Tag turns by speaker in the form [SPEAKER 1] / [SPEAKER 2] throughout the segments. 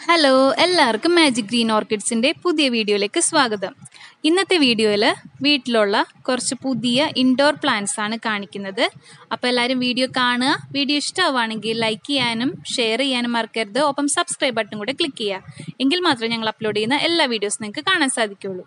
[SPEAKER 1] hello എല്ലാവർക്കും magic green ഓർക്കിഡ്സിൻ്റെ പുതിയ വീഡിയോയിലേക്ക് സ്വാഗതം ഇന്നത്തെ വീഡിയോയിൽ വീട്ടിലുള്ള കുറച്ച് പുതിയ ഇൻഡോർ പ്ലാന്റ്സ് ആണ് കാണിക്കുന്നത് അപ്പോൾ എല്ലാവരും വീഡിയോ കാണുക വീഡിയോ ഇഷ്ടമാവുകയാണെങ്കിൽ ലൈക്ക് ചെയ്യാനും ഷെയർ ചെയ്യാനും മറക്കരുത് ഒപ്പം സബ്സ്ക്രൈബ് ബട്ടൺ കൂടെ ക്ലിക്ക് ചെയ്യുക എങ്കിൽ മാത്രമേ ഞങ്ങൾ അപ്ലോഡ് ചെയ്യുന്ന എല്ലാ വീഡിയോസും നിങ്ങൾക്ക് കാണാൻ സാധിക്കുള്ളൂ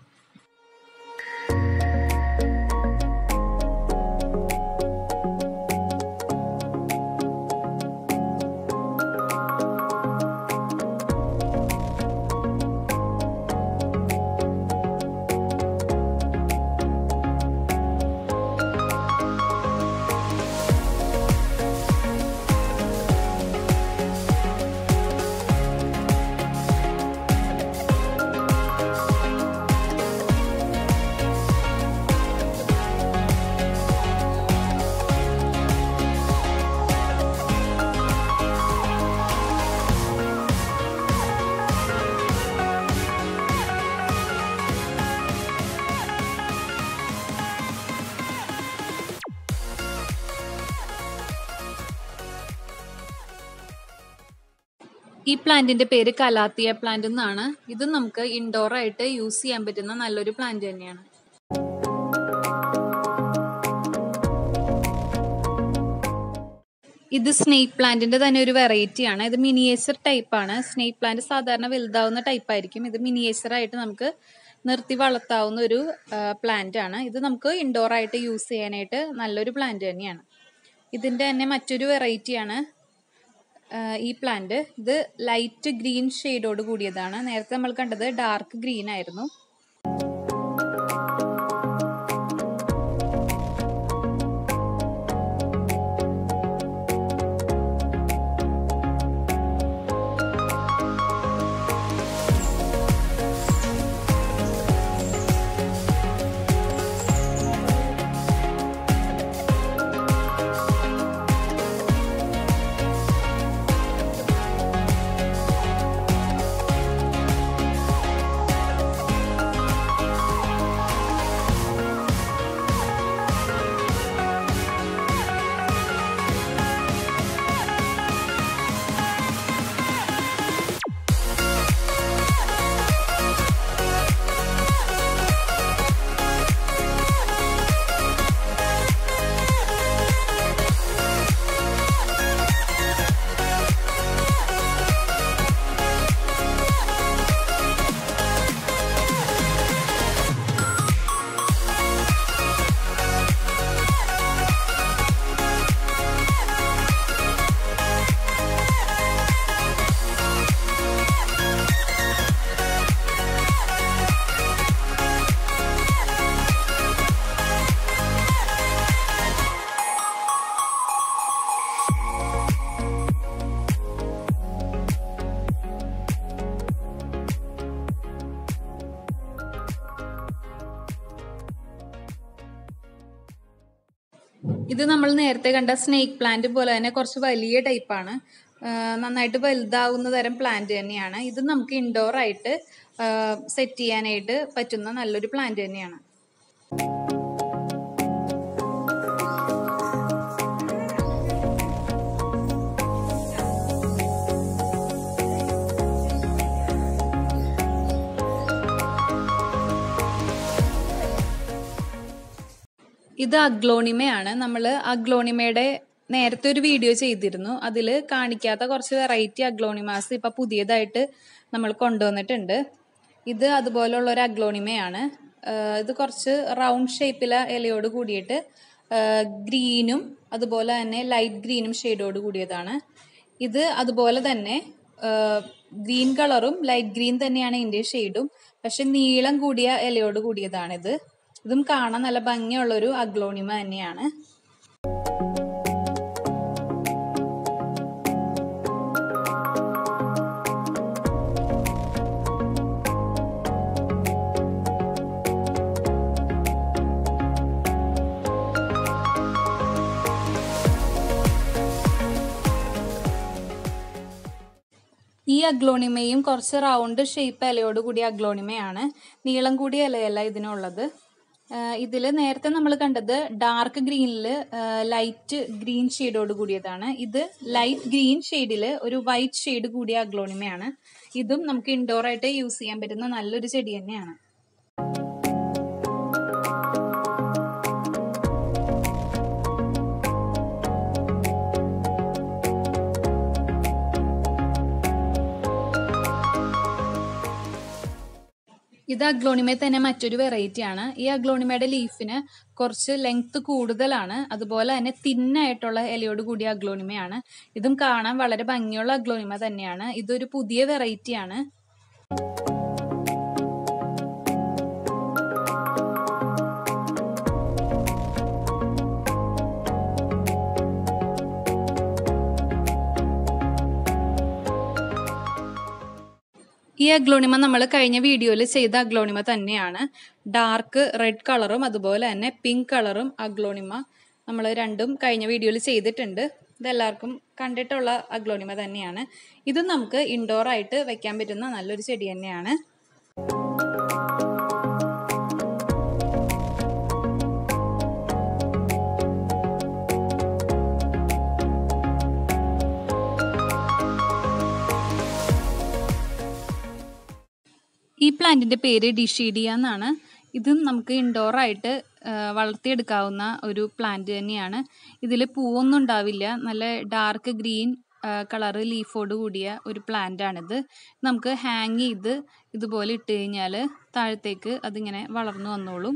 [SPEAKER 1] ഈ പ്ലാന്റിന്റെ പേര് കലാത്തിയ പ്ലാന്റ് എന്നാണ് ഇത് നമുക്ക് ഇൻഡോർ ആയിട്ട് യൂസ് ചെയ്യാൻ പറ്റുന്ന നല്ലൊരു പ്ലാന്റ് തന്നെയാണ് ഇത് സ്നേക്ക് പ്ലാന്റിന്റെ തന്നെ ഒരു വെറൈറ്റി ആണ് ഇത് മിനിയേച്ചർ ടൈപ്പ് ആണ് സ്നേക്ക് പ്ലാന്റ് സാധാരണ വലുതാവുന്ന ടൈപ്പ് ആയിരിക്കും ഇത് മിനിയേച്ചർ ആയിട്ട് നമുക്ക് നിർത്തി വളർത്താവുന്ന ഒരു പ്ലാന്റ് ആണ് ഇത് നമുക്ക് ഇൻഡോർ ആയിട്ട് യൂസ് ചെയ്യാനായിട്ട് നല്ലൊരു പ്ലാന്റ് തന്നെയാണ് ഇതിന്റെ തന്നെ മറ്റൊരു വെറൈറ്റി ആണ് ഈ പ്ലാന്റ് ഇത് ലൈറ്റ് ഗ്രീൻ ഷെയ്ഡോട് കൂടിയതാണ് നേരത്തെ നമ്മൾ കണ്ടത് ഡാർക്ക് ഗ്രീൻ ആയിരുന്നു ഇത് നമ്മൾ നേരത്തെ കണ്ട സ്നേക്ക് പ്ലാന്റ് പോലെ തന്നെ കുറച്ച് വലിയ ടൈപ്പാണ് നന്നായിട്ട് വലുതാവുന്ന തരം പ്ലാന്റ് തന്നെയാണ് ഇത് നമുക്ക് ഇൻഡോർ ആയിട്ട് സെറ്റ് ചെയ്യാനായിട്ട് പറ്റുന്ന നല്ലൊരു പ്ലാന്റ് തന്നെയാണ് ഇത് അഗ്ലോണിമയാണ് നമ്മൾ അഗ്ലോണിമയുടെ നേരത്തെ ഒരു വീഡിയോ ചെയ്തിരുന്നു അതിൽ കാണിക്കാത്ത കുറച്ച് വെറൈറ്റി അഗ്ലോണിമാസ് ഇപ്പൊ പുതിയതായിട്ട് നമ്മൾ കൊണ്ടുവന്നിട്ടുണ്ട് ഇത് അതുപോലുള്ള ഒരു അഗ്ലോണിമയാണ് ഇത് കുറച്ച് റൗണ്ട് ഷേപ്പിലെ ഇലയോട് കൂടിയിട്ട് ഗ്രീനും അതുപോലെ തന്നെ ലൈറ്റ് ഗ്രീനും ഷെയ്ഡോട് കൂടിയതാണ് ഇത് അതുപോലെ തന്നെ ഗ്രീൻ കളറും ലൈറ്റ് ഗ്രീൻ തന്നെയാണ് ഇതിൻ്റെ ഷെയ്ഡും പക്ഷെ നീളം കൂടിയ ഇലയോട് കൂടിയതാണിത് ഇതും കാണാൻ നല്ല ഭംഗിയുള്ള ഒരു അഗ്ലോണിമ തന്നെയാണ് ഈ അഗ്ലോണിമയും കുറച്ച് റൗണ്ട് ഷേപ്പ് ഇലയോട് കൂടിയ അഗ്ലോണിമയാണ് നീളം കൂടിയ ഇലയല്ല ഇതിനുള്ളത് ഇതിൽ നേരത്തെ നമ്മൾ കണ്ടത് ഡാർക്ക് ഗ്രീനിൽ ലൈറ്റ് ഗ്രീൻ ഷെയ്ഡോട് കൂടിയതാണ് ഇത് ലൈറ്റ് ഗ്രീൻ ഷെയ്ഡിൽ ഒരു വൈറ്റ് ഷെയ്ഡ് കൂടിയ അഗ്ലോണിമയാണ് ഇതും നമുക്ക് ഇൻഡോർ ആയിട്ട് യൂസ് ചെയ്യാൻ പറ്റുന്ന നല്ലൊരു ചെടി തന്നെയാണ് ഇത് അഗ്ലോണിമയിൽ തന്നെ മറ്റൊരു വെറൈറ്റി ആണ് ഈ അഗ്ലോണിമയുടെ ലീഫിന് കുറച്ച് ലെങ്ത് കൂടുതലാണ് അതുപോലെ തന്നെ തിന്നായിട്ടുള്ള ഇലയോട് കൂടിയ അഗ്ലോണിമയാണ് ഇതും കാണാൻ വളരെ ഭംഗിയുള്ള അഗ്ലോണിമ തന്നെയാണ് ഇതൊരു പുതിയ വെറൈറ്റി ആണ് ഈ അഗ്ലോണിമ നമ്മൾ കഴിഞ്ഞ വീഡിയോയിൽ ചെയ്ത അഗ്ലോണിമ തന്നെയാണ് ഡാർക്ക് റെഡ് കളറും അതുപോലെ തന്നെ പിങ്ക് കളറും അഗ്ലോണിമ നമ്മൾ രണ്ടും കഴിഞ്ഞ വീഡിയോയിൽ ചെയ്തിട്ടുണ്ട് ഇതെല്ലാവർക്കും കണ്ടിട്ടുള്ള അഗ്ലോണിമ തന്നെയാണ് ഇതും നമുക്ക് ഇൻഡോർ ആയിട്ട് വെക്കാൻ പറ്റുന്ന നല്ലൊരു ചെടി തന്നെയാണ് ഈ പ്ലാന്റിന്റെ പേര് ഡിഷീഡിയ എന്നാണ് ഇതും നമുക്ക് ഇൻഡോർ ആയിട്ട് വളർത്തിയെടുക്കാവുന്ന ഒരു പ്ലാന്റ് തന്നെയാണ് ഇതിൽ പൂവൊന്നും ഉണ്ടാവില്ല നല്ല ഡാർക്ക് ഗ്രീൻ കളറ് ലീഫോട് കൂടിയ ഒരു പ്ലാന്റ് ആണിത് നമുക്ക് ഹാങ് ചെയ്ത് ഇതുപോലെ ഇട്ട് കഴിഞ്ഞാൽ താഴത്തേക്ക് അതിങ്ങനെ വളർന്നു വന്നോളും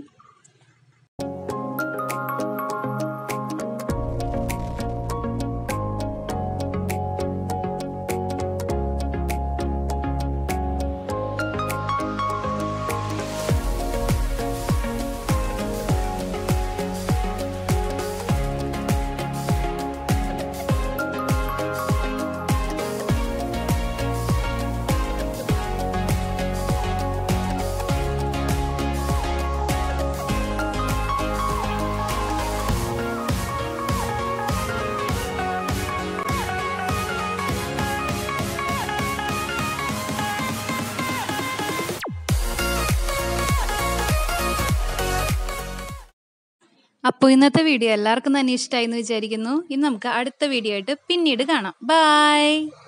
[SPEAKER 1] അപ്പോൾ ഇന്നത്തെ വീഡിയോ എല്ലാവർക്കും തന്നെ ഇഷ്ടമായി എന്ന് വിചാരിക്കുന്നു ഇനി നമുക്ക് അടുത്ത വീഡിയോ ആയിട്ട് പിന്നീട് കാണാം ബൈ